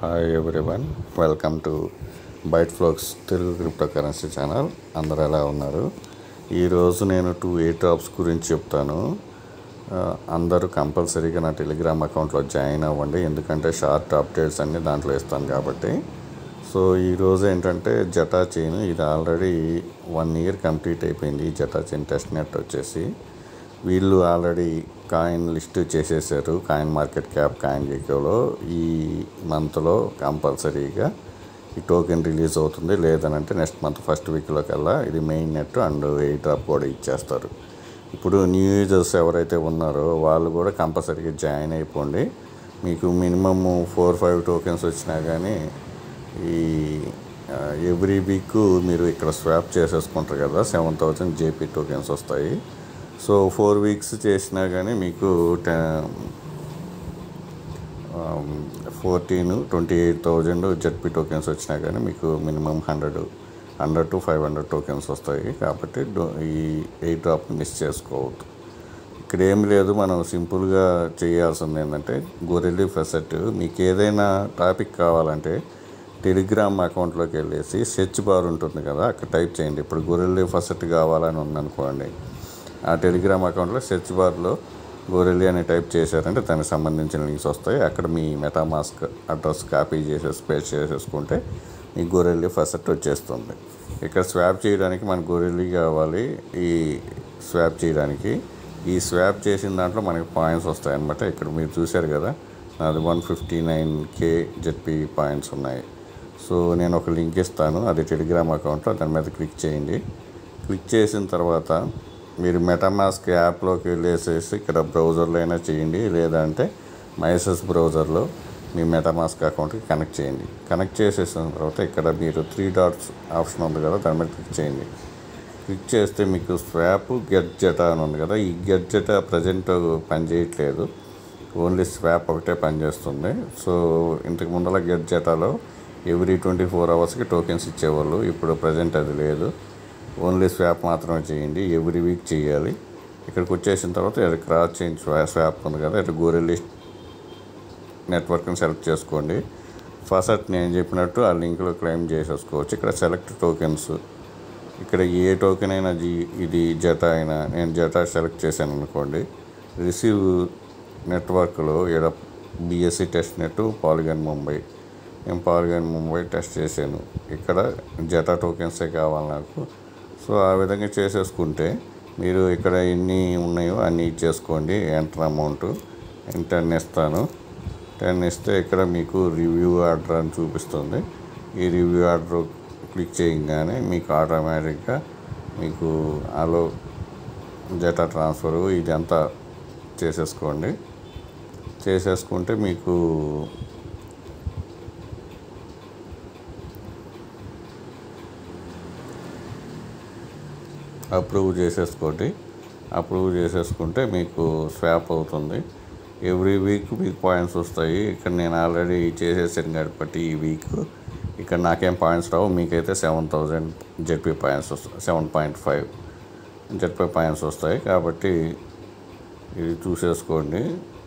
hi everyone welcome to Byte Flocks Telugu cryptocurrency channel అందరు ఎలా ఉన్నారు ఈరోజు నేను టూ ఏ టాప్స్ గురించి చెప్తాను ఆ, అందరూ కంపల్సరీగా నా టెలిగ్రామ్ అకౌంట్లో జాయిన్ అవ్వండి ఎందుకంటే షార్ట్ అప్డేట్స్ అన్నీ దాంట్లో ఇస్తాను కాబట్టి సో ఈరోజు ఏంటంటే జటా చైన్ ఇది ఆల్రెడీ వన్ ఇయర్ కంప్లీట్ అయిపోయింది ఈ జటా చైన్ టెస్ట్ నెట్ వచ్చేసి వీళ్ళు ఆల్రెడీ కాయిన్ లిస్ట్ చేసేసారు కాయిన్ మార్కెట్ క్యాప్ కాయిన్ గేకోలో ఈ మంత్లో కంపల్సరీగా ఈ టోకెన్ రిలీజ్ అవుతుంది లేదనంటే నెక్స్ట్ మంత్ ఫస్ట్ వీక్లో కల్లా ఇది mainnet and airdrop కూడా ఇచ్చేస్తారు ఇప్పుడు న్యూ యూజర్స్ ఎవరైతే ఉన్నారో వాళ్ళు కూడా కంపల్సరీగా జాయిన్ అయిపోండి మీకు మినిమమ్ ఫోర్ ఫైవ్ టోకెన్స్ వచ్చినా కానీ ఈ ఎవ్రీ వీక్ మీరు ఇక్కడ స్వాప్ చేసేసుకుంటారు కదా సెవెన్ థౌజండ్ జేపీ టోకెన్స్ వస్తాయి సో ఫోర్ వీక్స్ చేసినా కానీ మీకు fourteen twenty eight thousand ZP tokens వచ్చినా కానీ మీకు minimum hundred hundred to five hundred tokens వస్తాయి కాబట్టి డో- ఈ ఎయిట్ డ్రాప్ మిస్ చేసుకోవద్దు ఇక్కడ ఏం లేదు మనం సింపుల్గా చేయాల్సింది ఏంటంటే గొరెల్లి ఫెసెట్ మీకు ఏదైనా టాపిక్ కావాలంటే టెలిగ్రామ్ అకౌంట్లోకి వెళ్ళేసి సెర్చ్ బార్ ఉంటుంది కదా అక్కడ టైప్ చేయండి ఇప్పుడు గొరెల్లి ఫెసెట్ కావాలని ఉందనుకోండి ఆ టెలిగ్రామ్ అకౌంట్లో సెర్చ్ బార్లో గొరెల్లి అని టైప్ చేశారంటే దానికి సంబంధించిన లింక్స్ వస్తాయి అక్కడ మీ మెటామాస్క్ అడ్రస్ కాపీ చేసేసి పేస్ట్ చేసేసుకుంటే మీ గొరెల్లి ఫెసెట్ వచ్చేస్తుంది ఇక్కడ స్వాప్ చేయడానికి మనకు గొరెల్లి కావాలి ఈ స్వాప్ చేయడానికి ఈ స్వాప్ చేసిన దాంట్లో మనకి పాయింట్స్ వస్తాయి అనమాట ఇక్కడ మీరు చూశారు కదా నాది one fifty nine K ZP points ఉన్నాయి సో నేను ఒక లింక్ ఇస్తాను అది టెలిగ్రామ్ అకౌంట్లో దాని మీద క్లిక్ చేయండి క్లిక్ చేసిన తర్వాత మీరు మెటామాస్క్ యాప్లోకి వెళ్ళేసేసి ఇక్కడ బ్రౌజర్లో అయినా చేయండి లేదంటే మైసెస్ బ్రౌజర్లో మీ మెటామాస్క్ అకౌంట్కి కనెక్ట్ చేయండి కనెక్ట్ చేసేసిన తర్వాత ఇక్కడ మీరు త్రీ డాట్స్ ఆప్షన్ ఉంది కదా దాని మీద క్లిక్ చేయండి క్లిక్ చేస్తే మీకు స్వాప్ గెట్ జెటా అని ఉంది కదా ఈ గెట్ జెటా ప్రజెంట్ పనిచేయట్లేదు ఓన్లీ స్వాప్ ఒకటే పనిచేస్తుంది సో ఇంతకు ముందర గెట్ జెటాలో ఎవ్రీ ట్వంటీ ఫోర్ అవర్స్కి టోకెన్స్ ఇచ్చేవాళ్ళు ఇప్పుడు ప్రజెంట్ అది లేదు ఓన్లీ స్వాప్ మాత్రమే చేయండి ఎవ్రీ వీక్ చేయాలి ఇక్కడికి వచ్చేసిన తర్వాత ఇక్కడ క్రాస్ చేంజ్ స్వాప్ ఉంది కదా ఇట్లా గోరెల్లి నెట్వర్క్ని సెలెక్ట్ చేసుకోండి ఫస్ట్ నేను చెప్పినట్టు ఆ లింక్లో క్లెయిమ్ చేసేసుకోవచ్చు ఇక్కడ సెలెక్ట్ టోకెన్స్ ఇక్కడ ఏ టోకెన్ అయినా జీ ఇది జటా అయినా నేను జటా సెలెక్ట్ చేశాను అనుకోండి రిసీవ్ నెట్వర్క్లో ఇక్కడ BSC testnet Polygon Mumbai నేను పాలిగన్ ముంబై టెస్ట్ చేశాను ఇక్కడ జటా టోకెన్సే కావాలి నాకు సో ఆ విధంగా చేసేసుకుంటే మీరు ఇక్కడ ఎన్ని ఉన్నాయో అన్నీ ఇచ్చేసుకోండి ఎంటర్ అమౌంట్ టెన్ ఇస్తాను టెన్ ఇస్తే ఇక్కడ మీకు రివ్యూ ఆర్డర్ అని చూపిస్తుంది ఈ రివ్యూ ఆర్డర్ క్లిక్ చేయగానే మీకు ఆటోమేటిక్గా మీకు అలో జటా ట్రాన్స్ఫర్ ఇదంతా చేసేసుకోండి చేసేసుకుంటే మీకు అప్రూవ్ చేసేసుకోండి అప్రూవ్ చేసేసుకుంటే మీకు స్వాప్ అవుతుంది ఎవ్రీ వీక్ మీకు పాయింట్స్ వస్తాయి ఇక్కడ నేను ఆల్రెడీ చేసేసాను కాబట్టి ఈ వీక్ ఇక్కడ నాకేం పాయింట్స్ రావు మీకైతే సెవెన్ థౌజండ్ జెడ్పీ పాయింట్స్ వస్తాయి seven point five ZP points వస్తాయి కాబట్టి ఇది చూసేసుకోండి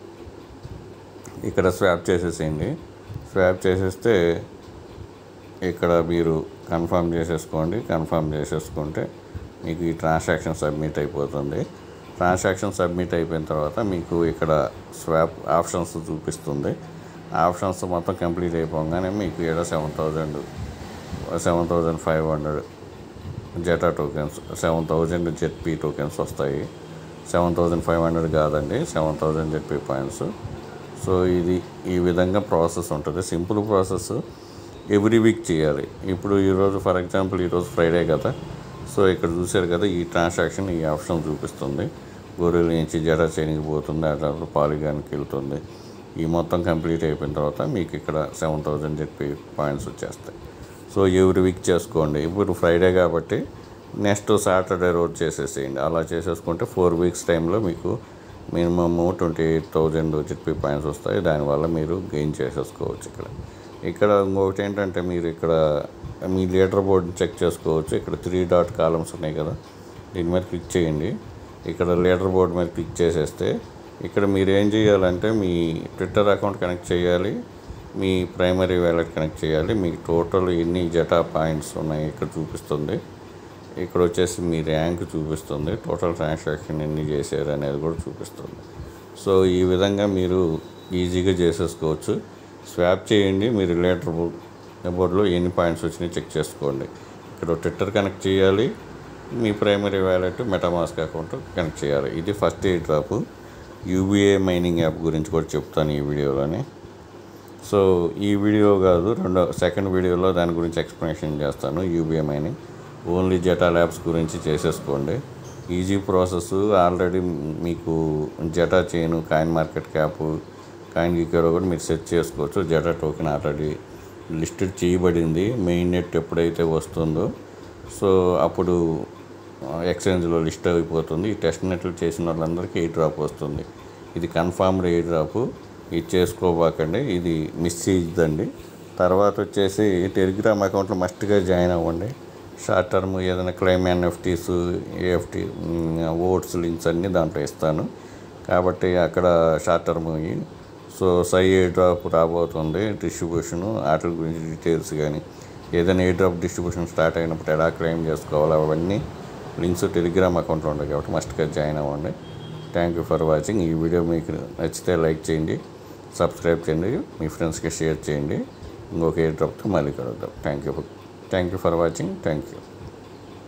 ఇక్కడ స్వాప్ చేసేసేయండి స్వాప్ చేసేస్తే ఇక్కడ మీరు కన్ఫర్మ్ చేసేసుకోండి కన్ఫర్మ్ చేసేసుకుంటే మీకు ఈ ట్రాన్సాక్షన్ సబ్మిట్ అయిపోతుంది ట్రాన్సాక్షన్ సబ్మిట్ అయిపోయిన తర్వాత మీకు ఇక్కడ స్వాప్ ఆప్షన్స్ చూపిస్తుంది ఆప్షన్స్ మొత్తం కంప్లీట్ అయిపోగానే మీకు ఇక్కడ seven thousand seven thousand five hundred Zeta tokens seven thousand ZP tokens వస్తాయి సెవెన్ థౌజండ్ ఫైవ్ హండ్రెడ్ కాదండి seven thousand ZP points so ఇది ఈ విధంగా ప్రాసెస్ ఉంటుంది సింపుల్ ప్రాసెస్ ఎవ్రీ వీక్ చేయాలి ఇప్పుడు ఈరోజు ఫర్ ఎగ్జాంపుల్ ఈరోజు ఫ్రైడే కదా సో ఇక్కడ చూశారు కదా ఈ ట్రాన్సాక్షన్ ఈ ఆప్షన్ చూపిస్తుంది గొర్రెల నుంచి జడ చైన్కి పోతుంది అట్లా పాలిగానికి వెళ్తుంది ఈ మొత్తం కంప్లీట్ అయిపోయిన తర్వాత మీకు ఇక్కడ సెవెన్ థౌజండ్ జెడ్పీ పాయింట్స్ వచ్చేస్తాయి సో ఎవ్రీ వీక్ చేసుకోండి ఇప్పుడు ఫ్రైడే కాబట్టి నెక్స్ట్ సాటర్డే రోజు చేసేసేయండి అలా చేసేసుకుంటే ఫోర్ వీక్స్ టైంలో మీకు minimum twenty eight thousand ZP points వస్తాయి దానివల్ల మీరు గెయిన్ చేసేసుకోవచ్చు ఇక్కడ ఇక్కడ ఇంకొకటి ఏంటంటే మీరు ఇక్కడ మీ లీటర్ బోర్డ్ని చెక్ చేసుకోవచ్చు ఇక్కడ త్రీ డాట్ కాలమ్స్ ఉన్నాయి కదా దీని మీద క్లిక్ చేయండి ఇక్కడ లీటర్ బోర్డ్ మీద క్లిక్ చేసేస్తే ఇక్కడ మీరు ఏం చేయాలంటే మీ ట్విట్టర్ అకౌంట్ కనెక్ట్ చేయాలి మీ ప్రైమరీ వ్యాలెట్ కనెక్ట్ చేయాలి మీకు టోటల్ ఎన్ని జటా పాయింట్స్ ఉన్నాయి ఇక్కడ చూపిస్తుంది ఇక్కడ వచ్చేసి మీ ర్యాంక్ చూపిస్తుంది టోటల్ ట్రాన్సాక్షన్ ఎన్ని చేశారు అనేది కూడా చూపిస్తుంది సో ఈ విధంగా మీరు ఈజీగా చేసేసుకోవచ్చు స్వాప్ చేయండి మీ రిలేటర్ బోర్డులో ఎన్ని పాయింట్స్ వచ్చినాయి చెక్ చేసుకోండి ఇక్కడ ట్విట్టర్ కనెక్ట్ చేయాలి మీ primary wallet MetaMask account connect చేయాలి ఇది first airdrop UBA mining app గురించి కూడా చెప్తాను ఈ వీడియోలోని సో ఈ వీడియో కాదు రెండో సెకండ్ వీడియోలో దాని గురించి ఎక్స్ప్లెనేషన్ చేస్తాను UBA mining only Zeta labs గురించి చేసేసుకోండి ఈజీ ప్రాసెస్ ఆల్రెడీ మీకు Zeta chain coin market cap coin గీకరో కూడా మీరు సెట్ చేసుకోవచ్చు జెటా టోకెన్ ఆల్రెడీ లిస్టెడ్ చేయబడింది మెయిన్ నెట్ ఎప్పుడైతే వస్తుందో సో అప్పుడు ఎక్స్చేంజ్లో లిస్ట్ అయిపోతుంది ఈ టెస్ట్ నెట్లు చేసిన వాళ్ళందరికీ ఎయిట్ డ్రాప్ వస్తుంది ఇది కన్ఫామ్డ్ ఎయిట్ డ్రాప్ ఇది చేసుకోబాకండి ఇది మిస్ చేయద్దండి తర్వాత వచ్చేసి టెలిగ్రామ్ అకౌంట్లో మస్ట్గా జాయిన్ అవ్వండి షార్ట్ టర్మ్ ఏదైనా క్లైమ్ ఎన్ఎఫ్టీస్ ఏఎఫ్టీ ఓట్స్ లింక్స్ అన్నీ దాంట్లో ఇస్తాను కాబట్టి అక్కడ షార్ట్ టర్మ్ అయ్యి సో సై ఏ డ్రాప్ రాబోతుంది డిస్ట్రిబ్యూషన్ వాటి గురించి డీటెయిల్స్ కానీ ఏదైనా ఏ డ్రాప్ డిస్ట్రిబ్యూషన్ స్టార్ట్ అయినప్పుడు ఎలా క్లెయిమ్ చేసుకోవాలి అవన్నీ లింక్స్ టెలిగ్రామ్ అకౌంట్లో ఉంటాయి కాబట్టి మస్ట్గా జాయిన్ అవ్వండి థ్యాంక్ యూ ఫర్ వాచింగ్ ఈ వీడియో మీకు నచ్చితే లైక్ చేయండి సబ్స్క్రైబ్ చేయండి మీ ఫ్రెండ్స్కి షేర్ చేయండి ఇంకొక ఏ డ్రాప్తో మళ్ళీ కలుద్దాం thank you thank you for watching thank you